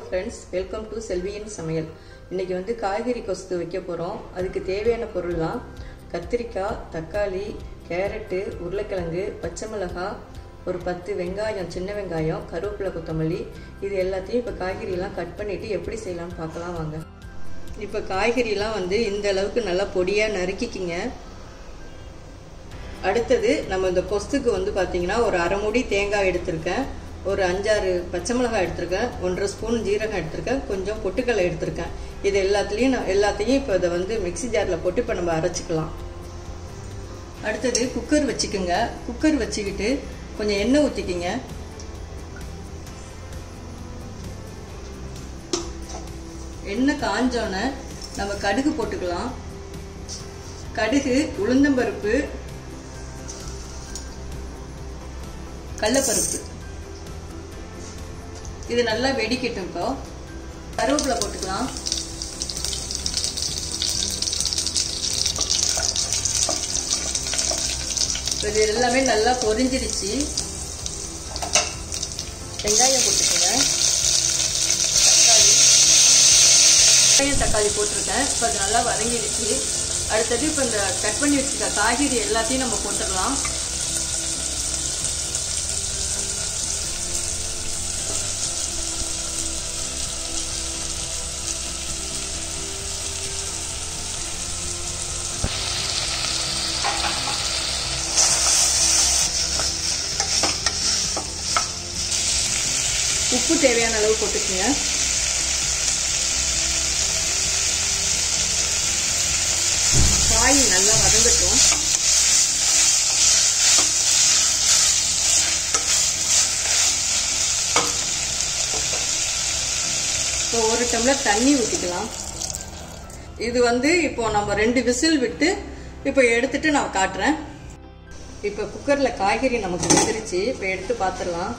friends welcome to செல்வியின் சமையல் இன்னைக்கு வந்து காய்கறி கொஸ்து வைக்க போகிறோம் அதுக்கு தேவையான பொருள்லாம் கத்திரிக்காய் தக்காளி கேரட்டு உருளைக்கிழங்கு பச்சை மிளகாய் ஒரு பத்து வெங்காயம் சின்ன வெங்காயம் கருவேப்பிலை கொத்தமல்லி இது எல்லாத்தையும் இப்போ காய்கறியெல்லாம் கட் பண்ணிவிட்டு எப்படி செய்யலாம்னு பார்க்கலாம் வாங்க இப்போ காய்கறிலாம் வந்து இந்த அளவுக்கு நல்லா பொடியாக நறுக்கிக்கிங்க அடுத்தது நம்ம இந்த கொஸ்துக்கு வந்து பார்த்தீங்கன்னா ஒரு அரை மூடி தேங்காய் எடுத்திருக்கேன் ஒரு அஞ்சாறு பச்சை மிளகாய் எடுத்திருக்கேன் ஒன்றரை ஸ்பூன் ஜீரகம் எடுத்திருக்கேன் கொஞ்சம் பொட்டுக்கடலை எடுத்திருக்கேன் இது எல்லாத்துலேயும் நான் எல்லாத்தையும் இப்போ இதை வந்து மிக்சி ஜாரில் போட்டு இப்போ நம்ம அரைச்சிக்கலாம் அடுத்தது குக்கர் வச்சுக்கோங்க குக்கர் வச்சுக்கிட்டு கொஞ்சம் எண்ணெய் ஊற்றிக்கிங்க எண்ணெய் காஞ்சோன்னே நம்ம கடுகு போட்டுக்கலாம் கடுகு உளுந்தம்பருப்பு கடலப்பருப்பு இது நல்லா வெடிக்கட்டும் இப்போ கருவேப்பிலை போட்டுக்கலாம் இது எல்லாமே நல்லா பொரிஞ்சிருச்சு வெங்காயம் போட்டுக்கோங்க தக்காளி வெங்காயம் தக்காளி போட்டிருக்கேன் இப்போ அது நல்லா வதங்கிடுச்சு அடுத்தது இப்போ இந்த கட் பண்ணி வச்சுருக்க காய்கறி எல்லாத்தையும் நம்ம போட்டுடலாம் உப்பு தேவையான அளவு போட்டுக்கோங்க காய் நல்லா வதங்கட்டும் இப்போ ஒரு டம்ளர் தண்ணி ஊற்றிக்கலாம் இது வந்து இப்போ நம்ம ரெண்டு விசில் விட்டு இப்போ எடுத்துட்டு நான் காட்டுறேன் இப்போ குக்கரில் காய்கறி நமக்கு வெந்துருச்சு இப்போ எடுத்து பார்த்துடலாம்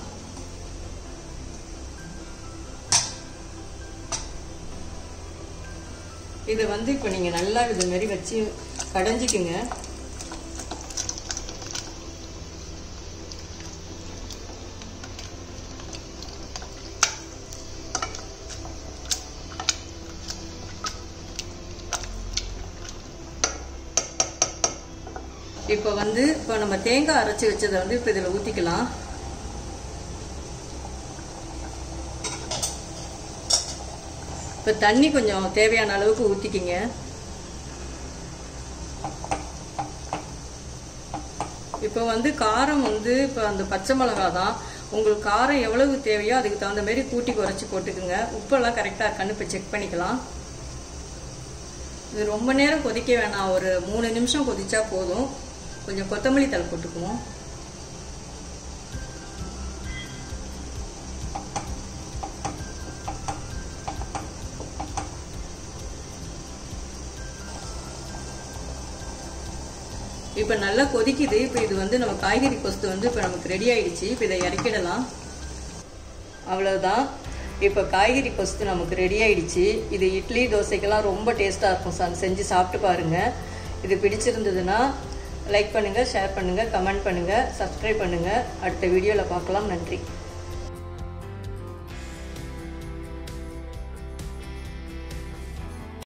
இதை வந்து இப்போ நீங்கள் நல்லா இது மாதிரி வச்சு கடைஞ்சிக்குங்க இப்போ வந்து இப்போ நம்ம தேங்காய் அரைச்சி வச்சதை வந்து இப்போ இதில் ஊற்றிக்கலாம் இப்போ தண்ணி கொஞ்சம் தேவையான அளவுக்கு ஊற்றிக்கிங்க இப்போ வந்து காரம் வந்து இப்போ அந்த பச்சை மிளகா தான் உங்களுக்கு காரம் எவ்வளவு தேவையோ அதுக்கு தகுந்த மாதிரி கூட்டி குறைச்சி போட்டுக்குங்க உப்பெல்லாம் கரெக்டாக இருக்கான்னு இப்போ செக் பண்ணிக்கலாம் இது ரொம்ப நேரம் கொதிக்க வேணாம் ஒரு மூணு நிமிஷம் கொதிச்சா போதும் கொஞ்சம் கொத்தமல்லி தலை போட்டுக்குவோம் இப்போ நல்லா கொதிக்குது இப்போ இது வந்து நம்ம காய்கறி கொஸ்து வந்து இப்போ நமக்கு ரெடி ஆயிடுச்சு இப்போ இதை இறக்கிடலாம் அவ்வளோதான் இப்போ காய்கறி கொஸ்து நமக்கு ரெடி ஆயிடுச்சு இது இட்லி தோசைக்கெல்லாம் ரொம்ப டேஸ்ட்டாக இருக்கும் சார் செஞ்சு சாப்பிட்டு பாருங்கள் இது பிடிச்சிருந்ததுன்னா லைக் பண்ணுங்கள் ஷேர் பண்ணுங்கள் கமெண்ட் பண்ணுங்கள் சப்ஸ்கிரைப் பண்ணுங்கள் அடுத்த வீடியோவில் பார்க்கலாம் நன்றி